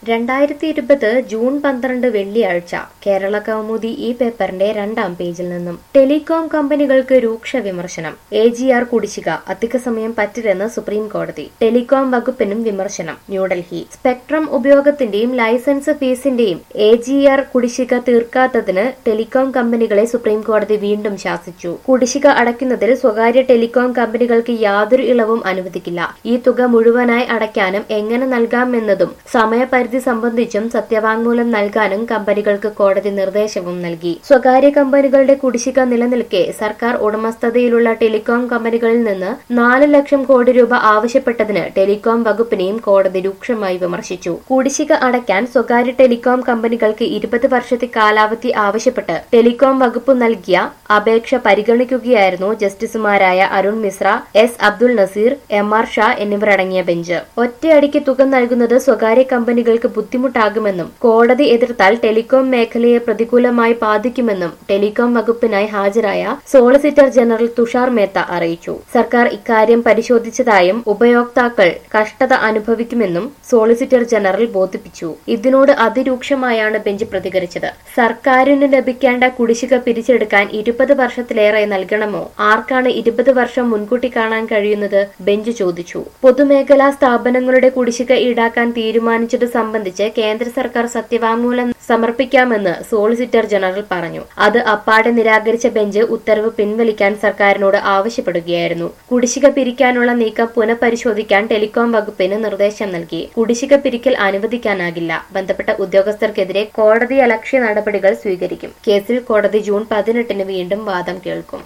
രണ്ടായിരത്തി ഇരുപത് ജൂൺ പന്ത്രണ്ട് വെള്ളിയാഴ്ച കേരള കൗമുദി ഈ പേപ്പറിന്റെ രണ്ടാം പേജിൽ നിന്നും ടെലികോം കമ്പനികൾക്ക് രൂക്ഷ വിമർശനം എ ജി ആർ കുടിശ്ശിക അധിക സമയം പറ്റില്ലെന്ന് സുപ്രീം കോടതി ടെലികോം വകുപ്പിനും വിമർശനം ന്യൂഡൽഹി സ്പെക്ട്രം ഉപയോഗത്തിന്റെയും ലൈസൻസ് ഫീസിന്റെയും എ ജി ആർ കുടിശ്ശിക തീർക്കാത്തതിന് ടെലികോം കമ്പനികളെ സുപ്രീം കോടതി വീണ്ടും ശാസിച്ചു കുടിശ്ശിക അടയ്ക്കുന്നതിൽ സ്വകാര്യ ടെലികോം കമ്പനികൾക്ക് യാതൊരു ഇളവും അനുവദിക്കില്ല ഈ തുക മുഴുവനായി അടയ്ക്കാനും എങ്ങനെ നൽകാമെന്നതും സമയപരിധി സംബന്ധിച്ചും സത്യവാങ്മൂലം നൽകാനും കമ്പനികൾക്ക് കോടതി നിർദ്ദേശവും നൽകി സ്വകാര്യ കമ്പനികളുടെ കുടിശ്ശിക നിലനിൽക്കെ സർക്കാർ ഉടമസ്ഥതയിലുള്ള ടെലികോം കമ്പനികളിൽ നിന്ന് നാല് ലക്ഷം കോടി രൂപ ആവശ്യപ്പെട്ടതിന് ടെലികോം വകുപ്പിനെയും കോടതി രൂക്ഷമായി വിമർശിച്ചു കുടിശ്ശിക അടയ്ക്കാൻ സ്വകാര്യ ടെലികോം കമ്പനികൾക്ക് ഇരുപത് വർഷത്തെ കാലാവധി ആവശ്യപ്പെട്ട് ടെലികോം വകുപ്പ് നൽകിയ അപേക്ഷ പരിഗണിക്കുകയായിരുന്നു ജസ്റ്റിസുമാരായ Arun Mishra S Abdul Nazeer M R Shah എന്നിവരടങ്ങിയ ബെഞ്ച് ഒറ്റയടിക്ക് തുക നൽകുന്നത് സ്വകാര്യ കമ്പനികൾക്ക് ബുദ്ധിമുട്ടാകുമെന്നും കോടതി എതിർത്താൽ ടെലികോം മേഖലയെ പ്രതികൂലമായി ബാധിക്കുമെന്നും ടെലികോം വകുപ്പിനായി ഹാജരായ സോളിസിറ്റർ ജനറൽ തുഷാർ മേത്ത അറിയിച്ചു സർക്കാർ ഇക്കാര്യം പരിശോധിച്ചതായും ഉപയോക്താക്കൾ കഷ്ടത അനുഭവിക്കുമെന്നും സോളിസിറ്റർ ജനറൽ ബോധിപ്പിച്ചു ഇതിനോട് അതിരൂക്ഷമായാണ് ബെഞ്ച് പ്രതികരിച്ചത് സർക്കാരിന് ലഭിക്കേണ്ട കുടിശ്ശിക പിരിച്ചെടുക്കാൻ ഇരുപത് വർഷത്തിലേറെ നൽകണമോ ആർക്കാണ് ഇരുപത് വർഷം മുൻകൂട്ടി കാണാൻ കഴിയുന്നത് ബെഞ്ച് ചോദിച്ചു പൊതുമേഖലാ സ്ഥാപനങ്ങളുടെ കുടിശ്ശിക ഈടാക്കാൻ തീരുമാനിച്ചത് സംബന്ധിച്ച് കേന്ദ്ര സർക്കാർ സത്യവാങ്മൂലം സമർപ്പിക്കാമെന്ന് സോളിസിറ്റർ ജനറൽ പറഞ്ഞു അത് അപ്പാടെ നിരാകരിച്ച ബെഞ്ച് ഉത്തരവ് പിൻവലിക്കാൻ സർക്കാരിനോട് ആവശ്യപ്പെടുകയായിരുന്നു കുടിശ്ശിക പിരിക്കാനുള്ള നീക്കം പുനഃപരിശോധിക്കാൻ ടെലികോം വകുപ്പിന് നിർദ്ദേശം നൽകി കുടിശ്ശിക പിരിക്കൽ അനുവദിക്കാനാകില്ല ബന്ധപ്പെട്ട ഉദ്യോഗസ്ഥർക്കെതിരെ കോടതി അലക്ഷ്യ നടപടികൾ സ്വീകരിക്കും കേസിൽ കോടതി ജൂൺ പതിനെട്ടിന് വീണ്ടും വാദം കേൾക്കും